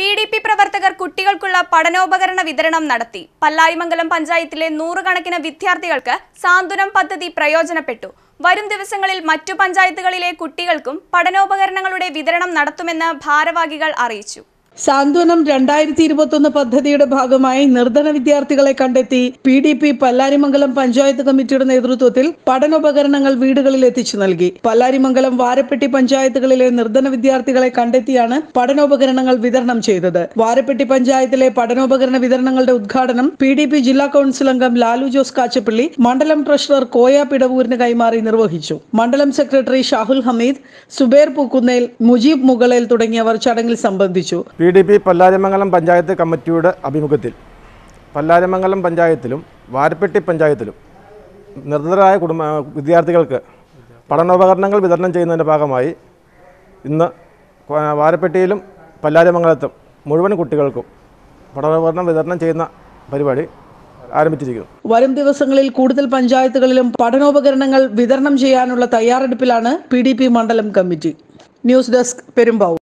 P D P പ്രവർത്തകർ കുട്ടികൾക്കുള്ള പഠനോപകരണ വിതരണം നടത്തി പല്ലാരിമംഗലം പഞ്ചായത്തിലെ നൂറുകണക്കിന് വിദ്യാർത്ഥികൾക്ക് സാന്ത്വനം പദ്ധതി പ്രയോജനപ്പെട്ടു വരും ദിവസങ്ങളിൽ മറ്റു പഞ്ചായത്തുകളിലെ കുട്ടികൾക്കും പഠനോപകരണങ്ങളുടെ വിതരണം നടത്തുമെന്ന് ഭാരവാഹികൾ അറിയിച്ചു സാന്ത്വനം രണ്ടായിരത്തി ഇരുപത്തൊന്ന് പദ്ധതിയുടെ ഭാഗമായി നിർധന വിദ്യാർത്ഥികളെ കണ്ടെത്തി P D P Pallarimangalam panchayat കമ്മിറ്റിയുടെ നേതൃത്വത്തിൽ പഠനോപകരണങ്ങൾ വീടുകളിൽ എത്തിച്ചു നൽകി പല്ലാരിമംഗലം വാരപ്പെട്ടി പഞ്ചായത്തുകളിലെ നിർധന വിദ്യാർത്ഥികളെ കണ്ടെത്തിയാണ് പഠനോപകരണങ്ങൾ വിതരണം ചെയ്തത് വാരപ്പെട്ടി പഞ്ചായത്തിലെ പഠനോപകരണ വിതരണങ്ങളുടെ ഉദ്ഘാടനം പി ഡി പി ജില്ലാ കൗൺസിൽ അംഗം ലാലു ജോസ് കാച്ചപ്പള്ളി മണ്ഡലം ട്രഷറർ കോയ പിടവൂരിന് കൈമാറി നിർവഹിച്ചു മണ്ഡലം സെക്രട്ടറി ഷാഹുൽ ഹമീദ് സുബേർ പൂക്കുന്നേൽ മുജീബ് മുകളേൽ തുടങ്ങിയവർ ചടങ്ങിൽ സംബന്ധിച്ചു P D P Pallarimangalam panchayat കമ്മിറ്റിയുടെ ആഭിമുഖ്യത്തിൽ പല്ലാരിമംഗലം പഞ്ചായത്തിലും വാരപ്പെട്ടി പഞ്ചായത്തിലും നിർദ്ധരായ കുടുംബ വിദ്യാർത്ഥികൾക്ക് പഠനോപകരണങ്ങൾ വിതരണം ചെയ്യുന്നതിൻ്റെ ഭാഗമായി ഇന്ന് കൊ- വാരപ്പെട്ടിയിലും പല്ലാരിമംഗലത്തും മുഴുവൻ കുട്ടികൾക്കും പഠനോപകരണം വിതരണം ചെയ്യുന്ന പരിപാടി ആരംഭിച്ചിരിക്കുന്നു വരും ദിവസങ്ങളിൽ കൂടുതൽ പഞ്ചായത്തുകളിലും പഠനോപകരണങ്ങൾ വിതരണം ചെയ്യാനുള്ള തയ്യാറെടുപ്പിലാണ് പി ഡി പി മണ്ഡലം കമ്മിറ്റി ന്യൂസ് ഡെസ്ക് പെരുമ്പാവൂർ